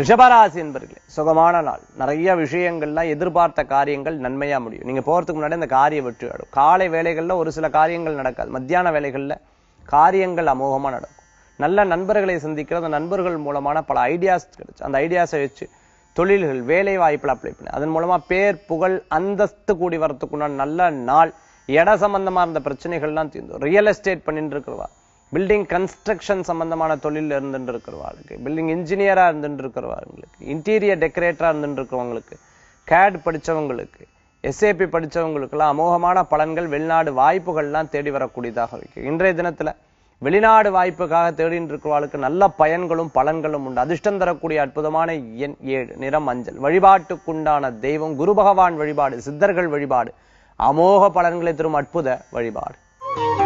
ரிஷபராசி என்பர்களே சுகமான நாள் நிறைய விஷயங்கள்லாம் எதிர்பார்த்த காரியங்கள் நன்மையா முடியும் நீங்க போறதுக்கு முன்னாடி அந்த காரிய வெற்றி ஆடும் காலை வேலைகள்ல ஒரு சில காரியங்கள் நடக்காது மத்தியான வேலைகள்ல காரியங்கள் அமோகமா நடக்கும் நல்ல நண்பர்களை சந்திக்கிற அந்த நண்பர்கள் மூலமான பல ஐடியாஸ் கிடைச்சு அந்த ஐடியாஸை வச்சு தொழில்கள் வேலை வாய்ப்புல அப்ளை பண்ணி அதன் மூலமா பேர் புகழ் அந்தஸ்து கூடி வரத்துக்குண்டான நல்ல நாள் இட சம்பந்தமா இருந்த பிரச்சனைகள்லாம் தீர்ந்து ரியல் எஸ்டேட் பண்ணிட்டு இருக்கிறவா பில்டிங் கன்ஸ்ட்ரக்ஷன் சம்பந்தமான தொழில் இருந்துட்டு இருக்கிறவாளுக்கு பில்டிங் இன்ஜினியரா இருந்துட்டு இருக்கிறவங்களுக்கு இன்டீரியர் டெக்கரேட்டரா இருந்துட்டு இருக்கிறவங்களுக்கு கேட் படிச்சவங்களுக்கு எஸ்ஏபி படிச்சவங்களுக்கெல்லாம் அமோகமான பலன்கள் வெளிநாடு வாய்ப்புகள்லாம் தேடி வரக்கூடியதாக இருக்கு இன்றைய தினத்துல வெளிநாடு வாய்ப்புக்காக தேடிட்டு இருக்கிறவாளுக்கு நல்ல பயன்களும் பலன்களும் உண்டு அதிர்ஷ்டம் தரக்கூடிய அற்புதமான எண் ஏழு நிறம் மஞ்சள் வழிபாட்டுக்குண்டான தெய்வம் குரு பகவான் வழிபாடு சித்தர்கள் வழிபாடு அமோக பலன்களை தரும் அற்புத வழிபாடு